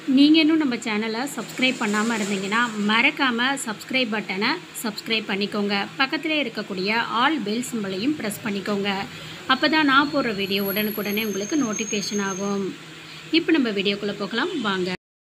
நீங்கள் இன்னும் நம்ம சேனலை சப்ஸ்கிரைப் பண்ணாமல் இருந்தீங்கன்னா மறக்காமல் சப்ஸ்கிரைப் பட்டனை சப்ஸ்கிரைப் பண்ணிக்கோங்க பக்கத்திலே இருக்கக்கூடிய ஆல் பெல் சிம்பளையும் ப்ரெஸ் பண்ணிக்கோங்க அப்போ தான் நான் போடுற வீடியோ உடனுக்குடனே உங்களுக்கு நோட்டிஃபிகேஷன் ஆகும் இப்போ நம்ம வீடியோக்குள்ளே போகலாம் வாங்க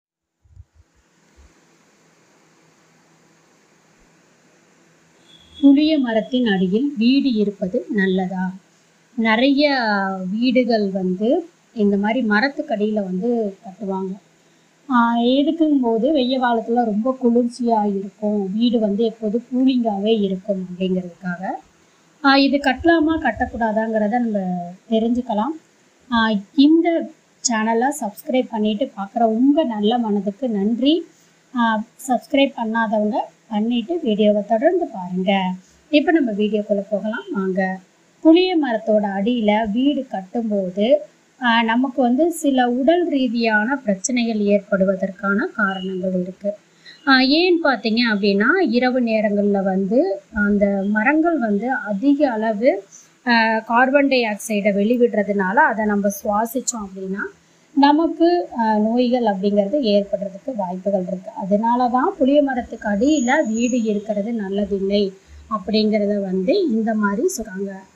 புளிய மரத்தின் அடியில் வீடு இருப்பது நல்லதா நிறைய வீடுகள் வந்து இந்த மாதிரி மரத்துக்கடியில் வந்து கட்டுவாங்க ஆஹ் எதுக்குங்கும் போது வெய்ய காலத்தில் ரொம்ப குளிர்ச்சியாக இருக்கும் வீடு வந்து எப்போதும் கூலிங்காகவே இருக்கும் அப்படிங்கிறதுக்காக ஆஹ் இது கட்டலாமா கட்டக்கூடாதாங்கிறத நம்ம தெரிஞ்சுக்கலாம் ஆஹ் இந்த சேனலை சப்ஸ்கிரைப் பண்ணிட்டு பார்க்குற உங்கள் நல்ல மனதுக்கு நன்றி சப்ஸ்கிரைப் பண்ணாதவங்க பண்ணிட்டு வீடியோவை தொடர்ந்து பாருங்கள் இப்போ நம்ம வீடியோக்குள்ளே போகலாம் வாங்க புளிய மரத்தோட அடியில் வீடு கட்டும்போது ஆஹ் நமக்கு வந்து சில உடல் ரீதியான பிரச்சனைகள் ஏற்படுவதற்கான காரணங்கள் இருக்குது ஏன்னு பார்த்தீங்க அப்படின்னா இரவு நேரங்களில் வந்து அந்த மரங்கள் வந்து அதிக அளவு ஆஹ் கார்பன் டை ஆக்சைடை வெளிவிடுறதுனால அதை நம்ம சுவாசித்தோம் அப்படின்னா நமக்கு ஆஹ் நோய்கள் அப்படிங்கிறது ஏற்படுறதுக்கு வாய்ப்புகள் இருக்குது அதனால தான் புளிய மரத்துக்கு அடியில் வீடு இருக்கிறது நல்லதில்லை அப்படிங்கிறத வந்து இந்த மாதிரி சொல்கிறாங்க